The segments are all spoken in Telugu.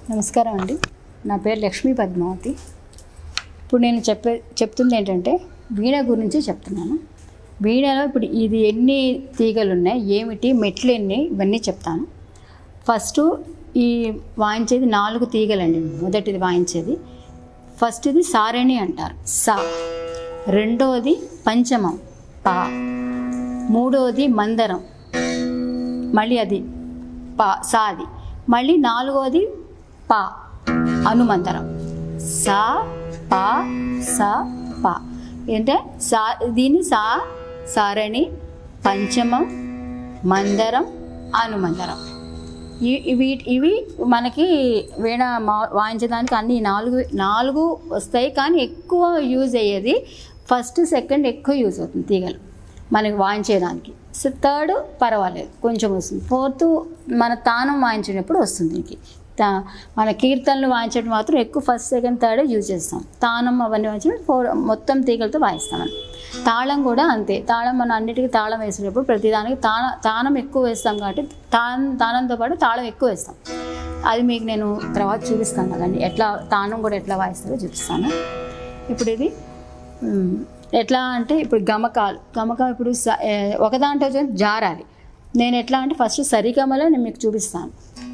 నమస్కారం అండి నా పేరు లక్ష్మీ పద్మావతి ఇప్పుడు నేను చెప్పే చెప్తుంది ఏంటంటే వీణ గురించి చెప్తున్నాను వీణలో ఇప్పుడు ఇది ఎన్ని తీగలు ఉన్నాయి ఏమిటి మెట్లు ఎన్ని ఇవన్నీ చెప్తాను ఫస్ట్ ఈ వాయించేది నాలుగు తీగలండి మొదటిది వాయించేది ఫస్ట్ ఇది సారణి అంటారు సా రెండోది పంచమం పా మూడోది మందరం మళ్ళీ అది పా సాది మళ్ళీ నాలుగోది పా అనుమంతరం సా పా సా పా ఏంటంటే సా దీన్ని సా సారణి పంచమం మందరం అనుమందరం ఈ- ఇవి ఇవి మనకి వీణ మా- వాయించడానికి అన్ని నాలుగు నాలుగు వస్తాయి కానీ ఎక్కువ యూజ్ అయ్యేది ఫస్ట్ సెకండ్ ఎక్కువ యూజ్ అవుతుంది తీగలు మనకి వాయించేదానికి సో థర్డ్ పర్వాలేదు కొంచెం వస్తుంది ఫోర్త్ మన తానం వాయించేటప్పుడు వస్తుంది దీనికి తా మన కీర్తనలు వాయించడం మాత్రం ఎక్కువ ఫస్ట్ సెకండ్ థర్డ్ యూజ్ చేస్తాం తానం అవన్నీ వాయించి ఫోర్ మొత్తం తీగలతో వాయిస్తామని తాళం కూడా అంతే తాళం మనం అన్నిటికీ తాళం వేసేటప్పుడు ప్రతిదానికి తాన తానం ఎక్కువ వేస్తాం కాబట్టి తాన్ తానంతో పాటు తాళం ఎక్కువ వేస్తాం అది మీకు నేను తర్వాత చూపిస్తాను కదండి ఎట్లా తానం కూడా ఎట్లా వాయిస్తారో చూపిస్తాను ఇప్పుడు ఇది మ్, ఎట్లా అంటే ఇప్పుడు గమకాలు గమకం ఇప్పుడు స- ఏ, ఒక దాంట్లో వచ్చి జారాలి నేను ఎట్లా అంటే ఫస్ట్ సరిగమలో నేను మీకు చూపిస్తాను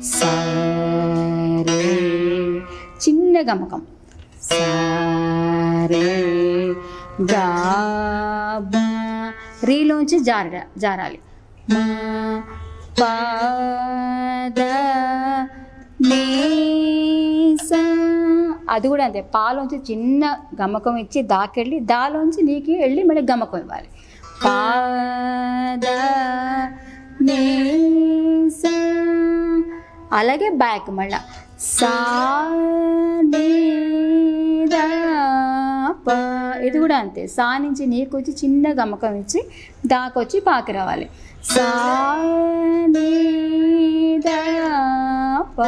సరే చిన్న గమకం సరే గా బా రీలోంచి జార జారాలి మా పద నీ సా అది కూడా అంతే పాలోంచి చిన్న గమకం ఇచ్చి దాకెళ్ళి దాలోంచి నీకు వెళ్ళి మళ్ళీ గమకం ఇవ్వాలి పాద నీ సా అలాగే బ్యాక్ మళ్ళా సా నీ దా ప ఇది కూడా అంతే సా నుంచి నీకు వచ్చి చిన్న గమకం ఇచ్చి దాకొచ్చి పాకి రావాలి సా నీ దా ప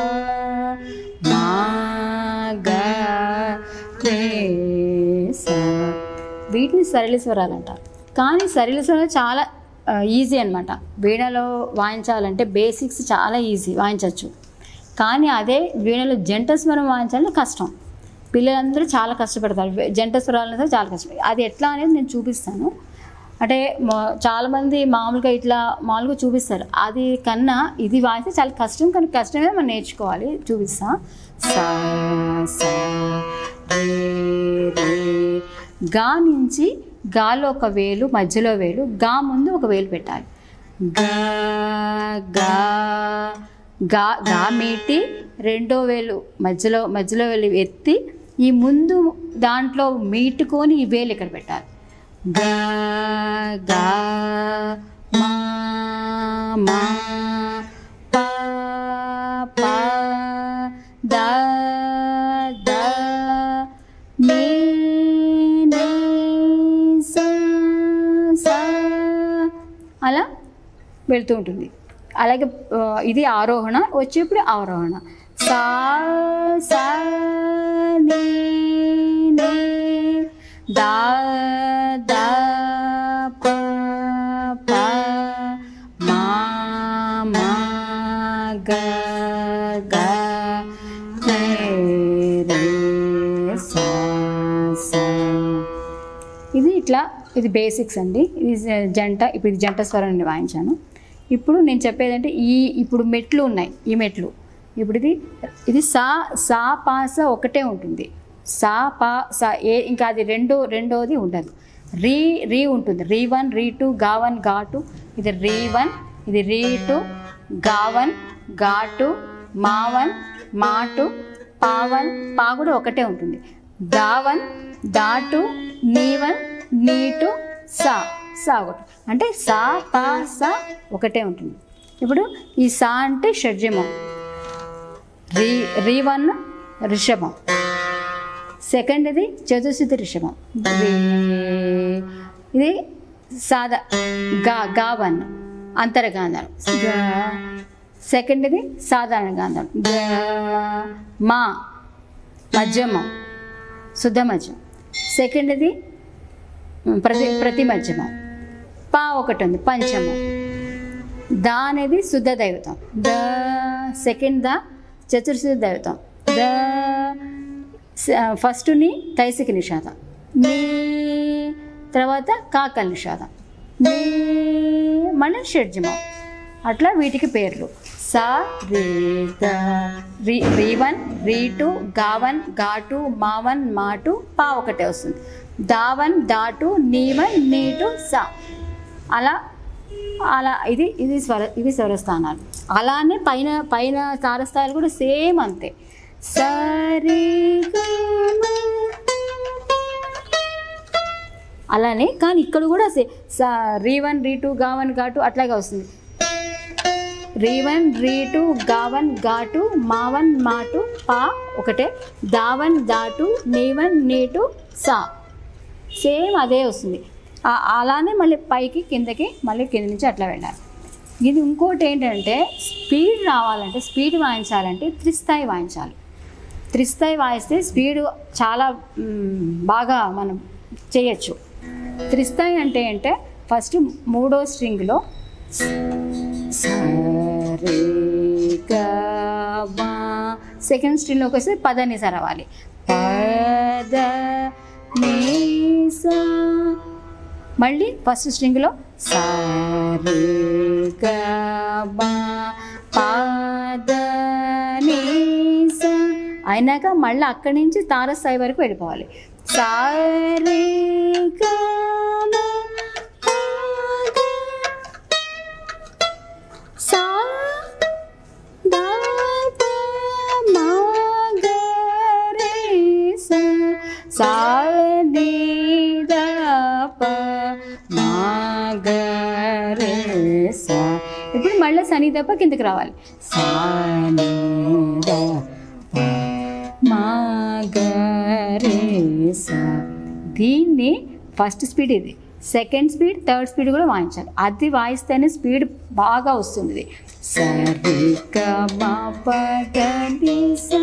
మా గా రే సా వీటిని సరళ స్వరాలు అంటారు కానీ సరళ స్వరాలు చాలా ఈజీ అనమాట వీణలో వాయించాలంటే బేసిక్స్ చాలా ఈజీ వాయించవచ్చు కానీ అదే వీణలో జంట స్వరం వాయించాలంటే కష్టం పిల్లలందరూ చాలా కష్టపడతారు వే- జంట స్వరాలు అనేది చాలా కష్టం అది ఎట్లా అనేది నేను చూపిస్తాను అంటే మా- చాలామంది మామూలుగా ఇట్లా మామూలుగా చూపిస్తారు అది కన్నా ఇది వాయిస్తే చాలా కష్టం కానీ కష్టమే మనం నేర్చుకోవాలి చూపిస్తా సా సా రే రే గా నుంచి గాలో ఒక వేలు మధ్యలో వేలు గా ముందు ఒక వేలు పెట్టాలి గా గా గా గా మీటి రెండో వేలు మధ్యలో మధ్యలో వేలు ఎత్తి ఈ ముందు దాంట్లో మీటుకొని ఈ వేలు ఇక్కడ పెట్టాలి గా గా మా మా పా పా దా దా నీ నీ సా సా అలా వెళ్తూ ఉంటుంది అలాగే ఆ, ఇది ఆరోహణ వచ్చేప్పుడు ఆరోహణ సా సా నీ నీ దా దా ప ప మా మా గ గ రే రే సా సా ఇది ఇట్లా ఇది బేసిక్స్ అండి ఇది జ- జంట ఇప్పుడు ఇది జంట స్వరాన్ని వాయించాను ఇప్పుడు నేను చెప్పేదంటే ఈ ఇప్పుడు మెట్లు ఉన్నాయి ఈ మెట్లు ఇప్పుడు ఇది ఇది సా సా పాస ఒకటే ఉంటుంది సా పా సా ఏ ఇంకా అది రెండో రెండోది ఉండదు రీ రీ ఉంటుంది రీ వన్ రీ టూ గా వన్ గా టూ ఇది రీ వన్ ఇది రీ టూ గా వన్ గా టూ మా వన్ మా టూ పా వన్ పా కూడా ఒకటే ఉంటుంది దా వన్ దా టూ నీ వన్ నీ టూ సా సా ఒకటి అంటే సా పా సా ఒకటే ఉంటుంది ఇప్పుడు ఈ సా అంటే షడ్జమం రీ రీ వన్ రిషభం సెకండ్ ఇది చతుశ్రుతి రిషభం రీ ఇది సాదా గా గా వన్ అంతరగాంధారం గా సెకండ్ ఇది సాధారణ గాంధారం గా మా మధ్యమం శుద్ధ మధ్యం సెకండ్ ఇది ప్రతి ప్రతి మధ్యమం పా ఒకటి ఉంది పంచమం దా అనేది శుద్ధ దైవతం ద సెకండ్ ద చతుర్శుద్ధ దైవతం ద స- ఫస్ట్ని కైసిక నిషాదం నీ తర్వాత కాకల నిషాదం నీ మళ్ళీ షడ్జమం అట్లా వీటికి పేర్లు సా రే గ రీ రీ వన్ రీ టూ గావన్ ఘాటు మావన్ మాటు పా ఒకటే వస్తుంది దావన్ దాటు నీవన్ నీటు సా అలా అలా ఇది ఇది స్వర ఇవి స్వరస్థానాలు అలానే పైన పైన తారస్థాయిలు కూడా సేమ్ అంతే సరి అలానే కానీ ఇక్కడ కూడా సే స- రీ వన్ రీ టూ గా వన్ గా టూ అట్లాగే వస్తుంది రీ వన్ రీ టూ గా వన్ గా టూ మా వన్ మా టూ పా ఒకటే దావన్ దాటు నీ వన్ నీ టూ సా సేమ్ అదే వస్తుంది ఆ- అలానే మళ్ళీ పైకి కిందకి మళ్ళీ కింద నుంచి అట్లా వెళ్ళాలి ఇది ఇంకోటి ఏంటంటే స్పీడ్ రావాలంటే స్పీడ్ వాయించాలంటే త్రిస్థాయి వాయించాలి త్రిస్థాయి వాయిస్తే స్పీడ్ చాలా మ్, బాగా మనం చేయొచ్చు త్రిస్థాయి అంటే అంటే ఫస్ట్ మూడో స్ట్రింగ్లో సెకండ్ స్ట్రింగ్లోకి వస్తే పదని సరవాలి పద నీ సా మళ్ళీ ఫస్ట్ స్ట్రింగ్లో సారే పాద నీ సా అయినాక మళ్ళీ అక్కడి నుంచి తారస్థాయి వరకు వెళ్ళిపోవాలి సారే సా దా ప మా గ రే సా సా ని ద ప మా గ రే సా ఇప్పుడు మళ్ళీ సని దప్ప కిందకి రావాలి సా ని ద ప మా గ రే సా దీన్ని ఫస్ట్ స్పీడ్ ఇది సెకండ్ స్పీడ్ థర్డ్ స్పీడ్ కూడా వాయించాలి అది వాయిస్తేనే స్పీడ్ బాగా వస్తుంది సరి గ మా ప ద ని సా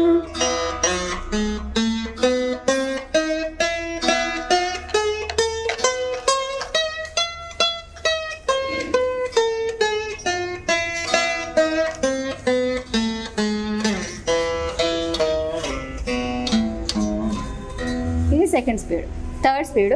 ఇది సెకండ్ స్పీడ్ థర్డ్ స్పీడ్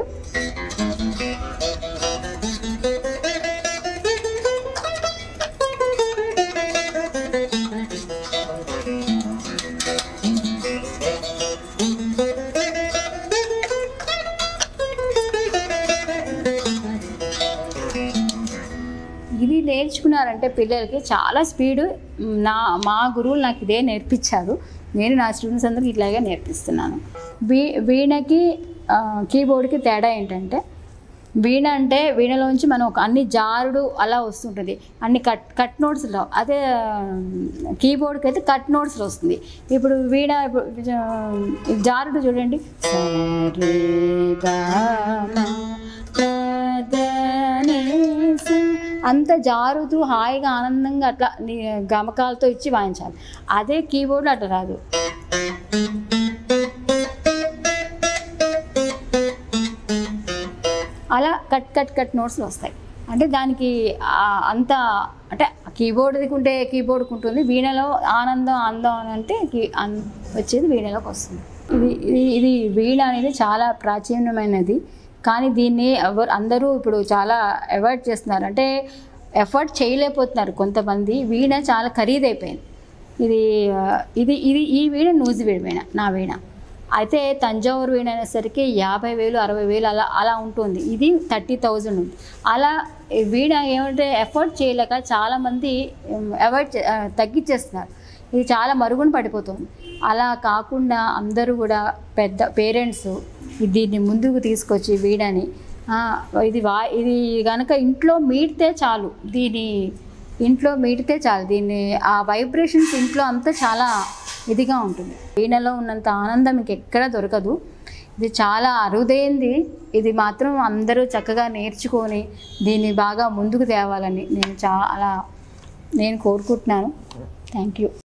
ఇది నేర్చుకున్నారంటే పిల్లలకి చాలా స్పీడ్ నా మా గురువులు నాకు ఇదే నేర్పించారు నేను నా స్టూడెంట్స్ అందరికి ఇట్లాగే నేర్పిస్తున్నాను వీ వీణకి ఆ, కీబోర్డ్కి తేడా ఏంటంటే వీణ అంటే వీణలోంచి మనం ఒక అన్ని జారుడు అలా వస్తుంటుంది అన్ని కట్ కట్ నోట్స్ రావు అదే ఆ, కీబోర్డ్కి అయితే కట్ నోట్స్ వస్తుంది ఇప్పుడు వీణ ఇప్పుడు, ఆ, జారుడు చూడండి సరే గా మా పద ని సా. అంత జారుతూ హాయిగా ఆనందంగా అట్లా నీ గమకాలతో ఇచ్చి వాయించాలి అదే కీబోర్డ్ అట్లా రాదు అలా కట్ కట్ కట్ నోట్స్లు వస్తాయి అంటే దానికి ఆ అంత అంటే కీబోర్డ్కి ఉంటే కీబోర్డ్కి ఉంటుంది వీణలో ఆనందం అందం అని అంటే కీ- అన్- వచ్చేది వీణలోకి వస్తుంది ఇది ఇది ఇది వీణ అనేది చాలా ప్రాచీనమైనది కానీ దీన్ని ఎవరు అందరూ ఇప్పుడు చాలా అవాయిడ్ చేస్తున్నారు అంటే ఎఫర్ట్ చేయలేకపోతున్నారు కొంతమంది వీణ చాలా ఖరీదైపోయింది ఇది ఆ, ఇది ఇది ఈ వీణ నూజి వీణ నా వీణ అయితే తంజావూరు వీణ అనేసరికి యాభై వేలు అరవై వేలు అలా అలా ఉంటుంది ఇది థర్టీ థౌజండ్ ఉంది అలా ఈ వీణ ఏమంటే ఎఫర్ట్ చేయలేక చాలామంది అవాయిడ్ తగ్గించేస్తున్నారు ఇది చాలా మరుగున పడిపోతుంది అలా కాకుండా అందరూ కూడా పెద్ద పేరెంట్స్ దీన్ని ముందుకు తీసుకొచ్చి వీణని ఆ, ఇది వా ఇది కనుక ఇంట్లో మీటితే చాలు దీని ఇంట్లో మీటితే చాలు దీన్ని ఆ వైబ్రేషన్స్ ఇంట్లో అంతా చాలా ఇదిగా ఉంటుంది వీణలో ఉన్నంత ఆనందం మీకు ఎక్కడ దొరకదు ఇది చాలా అరుదైంది ఇది మాత్రం అందరూ చక్కగా నేర్చుకొని దీన్ని బాగా ముందుకు తేవాలని నేను చాలా నేను కోరుకుంటున్నాను థ్యాంక్ యూ